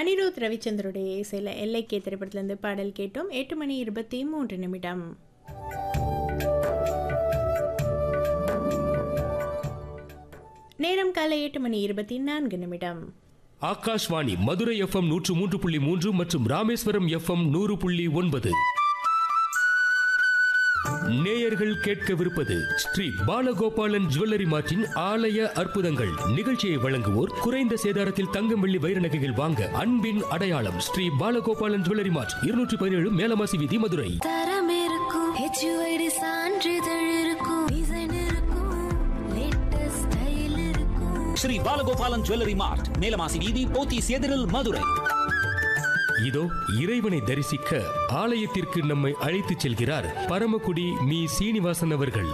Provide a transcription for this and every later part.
அனிருத் ரவிச்சந்தருடைய இசையில் எல்லைக்கே திரைப்படத்திலிருந்து பாடல் கேட்டோம் எட்டு மணி இருபத்தி மூன்று நிமிடம் நேரம் காலை எட்டு மணி இருபத்தி நான்கு நிமிடம் ஆகாஷ்வாணி மதுரை எஃப்எம் நூற்று மூன்று புள்ளி மூன்று மற்றும் ராமேஸ்வரம் எஃப்எம் நூறு புள்ளி ஒன்பது நேயர்கள் கேட்கவிருப்பது ஸ்ரீ பாலகோபாலன் ஜுவல்லரி மார்ட்டின் ஆலய அற்புதங்கள் நிகழ்ச்சியை வழங்குவோர் குறைந்த சேதாரத்தில் தங்கம் வெள்ளி வைர நகைகள் வாங்க அன்பின் அடையாளம் ஸ்ரீ பாலகோபாலன் ஜுவல்லரி மார்ட் இருநூற்றி பதினேழு மேலமாசி வீதி மதுரை தரம் இருக்கும் ஹெச்யூஐடி சான்றிதழ் இருக்கும் டிசைன் இருக்கும் லேட்டஸ்ட் ஸ்டைல் இருக்கும் ஸ்ரீ பாலகோபாலன் ஜுவல்லரி மார்ட் மேலமாசி வீதி போத்தீஸ் எதிரில் மதுரை இதோ இறைவனை தரிசிக்க ஆலயத்திற்கு நம்மை அழைத்துச் செல்கிறார் பரமக்குடி மீ சீனிவாசன் அவர்கள்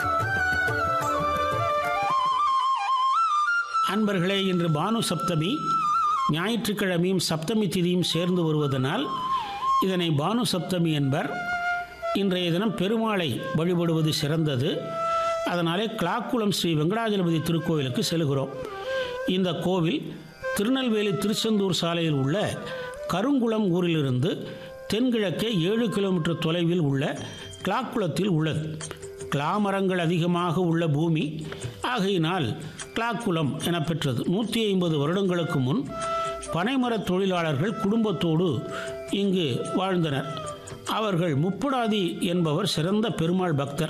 அன்பர்களே இன்று பானு சப்தமி ஞாயிற்றுக்கிழமையும் சப்தமி திதியும் சேர்ந்து வருவதனால் இதனை பானு சப்தமி என்பர் இன்றைய தினம் பெருமாளை வழிபடுவது சிறந்தது அதனாலே கிளாக்குளம் ஸ்ரீ வெங்கடாஜலபதி திருக்கோவிலுக்கு செல்கிறோம் இந்த கோவில் திருநெல்வேலி திருச்செந்தூர் சாலையில் உள்ள கருங்குளம் ஊரிலிருந்து தென்கிழக்கே ஏழு கிலோமீட்டர் தொலைவில் உள்ள கிளாக்குளத்தில் உள்ளது கிளாமரங்கள் அதிகமாக உள்ள பூமி ஆகையினால் கிளாக்குளம் என பெற்றது நூற்றி ஐம்பது வருடங்களுக்கு முன் பனைமரத் தொழிலாளர்கள் குடும்பத்தோடு இங்கு வாழ்ந்தனர் அவர்கள் முப்புடாதி என்பவர் சிறந்த பெருமாள் பக்தர்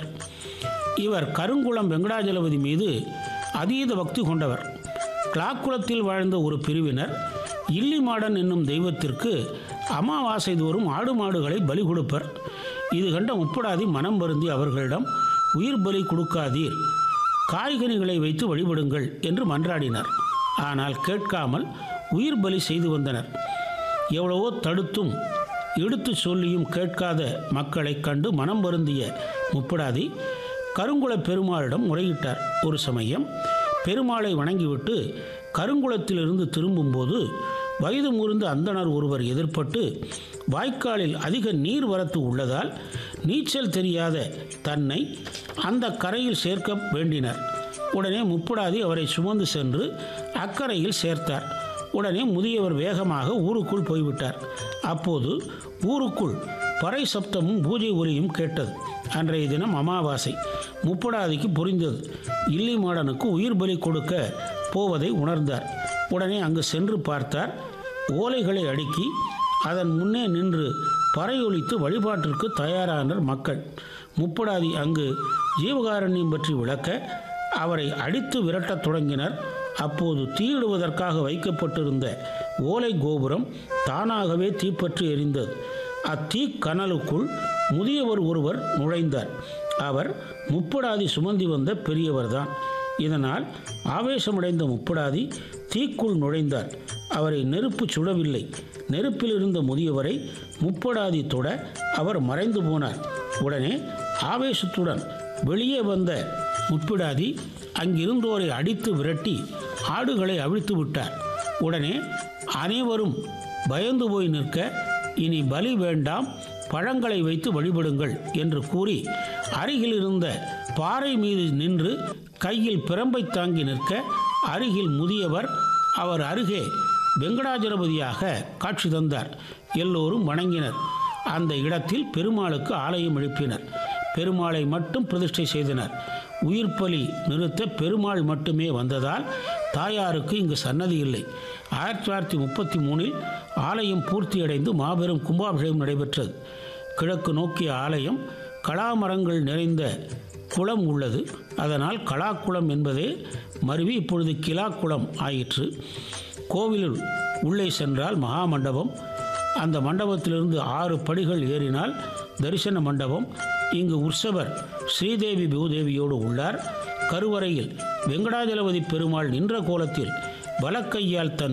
இவர் கருங்குளம் வெங்கடாஜலபதி மீது அதீத பக்தி கொண்டவர் கிளாக்குளத்தில் வாழ்ந்த ஒரு பிரிவினர் இல்லிமாடன் என்னும் தெய்வத்திற்கு அமாவாசை தோறும் ஆடு மாடுகளை பலி கொடுப்பர் இது கண்ட முப்படாதி மனம் வருந்தி அவர்களிடம் உயிர் பலி கொடுக்காதீர் காய்கனிகளை வைத்து வழிபடுங்கள் என்று மன்றாடினர் ஆனால் கேட்காமல் உயிர் பலி செய்து வந்தனர் எவ்வளவோ தடுத்தும் எடுத்து சொல்லியும் கேட்காத மக்களைக் கண்டு மனம் வருந்திய முப்படாதி கருங்குல பெருமாளிடம் முறையிட்டார் ஒரு சமயம் பெருமாளை வணங்கிவிட்டு கருங்குளத்திலிருந்து திரும்பும்போது வயது முறிந்த அந்தணர் ஒருவர் எதிர்ப்பட்டு வாய்க்காலில் அதிக நீர் வரத்து உள்ளதால் நீச்சல் தெரியாத தன்னை அந்த கரையில் சேர்க்க வேண்டினர் உடனே முப்படாதி அவரை சுமந்து சென்று அக்கரையில் சேர்த்தார் உடனே முதியவர் வேகமாக ஊருக்குள் போய்விட்டார் அப்போது ஊருக்குள் பறை சப்தமும் பூஜை ஒலியும் கேட்டது அன்றைய தினம் அமாவாசை முப்படாதிக்கு புரிந்தது இல்லி மாடனுக்கு உயிர் பலி கொடுக்க போவதை உணர்ந்தார் உடனே அங்கு சென்று பார்த்தார் ஓலைகளை அடுக்கி அதன் முன்னே நின்று பறையொலித்து வழிபாட்டிற்கு தயாரானர் மக்கள் முப்படாதி அங்கு ஜீவகாரண்யம் பற்றி விளக்க அவரை அடித்து விரட்டத் தொடங்கினர் அப்போது தீயிடுவதற்காக வைக்கப்பட்டிருந்த ஓலை கோபுரம் தானாகவே தீப்பற்றி எரிந்தது அத்தீ கனலுக்குள் முதியவர் ஒருவர் நுழைந்தார் அவர் முப்படாதி சுமந்தி வந்த பெரியவர்தான் இதனால் ஆவேசமடைந்த முப்படாதி தீக்குள் நுழைந்தார் அவரை நெருப்பு சுடவில்லை நெருப்பில் இருந்த முதியவரை முப்படாதி தொட அவர் மறைந்து போனார் உடனே ஆவேசத்துடன் வெளியே வந்த முப்பிடாதி அங்கிருந்தோரை அடித்து விரட்டி ஆடுகளை அவிழ்த்து விட்டார் உடனே அனைவரும் பயந்து போய் நிற்க இனி பலி வேண்டாம் பழங்களை வைத்து வழிபடுங்கள் என்று கூறி அருகில் இருந்த பாறை மீது நின்று கையில் பிரம்பை தாங்கி நிற்க அருகில் முதியவர் அவர் அருகே வெங்கடாஜலபதியாக காட்சி தந்தார் எல்லோரும் வணங்கினர் அந்த இடத்தில் பெருமாளுக்கு ஆலயம் எழுப்பினர் பெருமாளை மட்டும் பிரதிஷ்டை செய்தனர் உயிர் பலி நிறுத்த பெருமாள் மட்டுமே வந்ததால் தாயாருக்கு இங்கு சன்னதி இல்லை ஆயிரத்தி தொள்ளாயிரத்தி முப்பத்தி மூணில் ஆலயம் பூர்த்தியடைந்து மாபெரும் கும்பாபிஷேகம் நடைபெற்றது கிழக்கு நோக்கிய ஆலயம் கலாமரங்கள் நிறைந்த குளம் உள்ளது அதனால் கலாக்குளம் என்பதே மருவி இப்பொழுது கிலாக்குளம் ஆயிற்று கோவிலுள் உள்ளே சென்றால் மகா மண்டபம் அந்த மண்டபத்திலிருந்து ஆறு படிகள் ஏறினால் தரிசன மண்டபம் இங்கு உற்சவர் ஸ்ரீதேவி பூதேவியோடு உள்ளார் கருவறையில் வெங்கடாஜலபதி பெருமாள் நின்ற கோலத்தில் வலக்கையால் தன்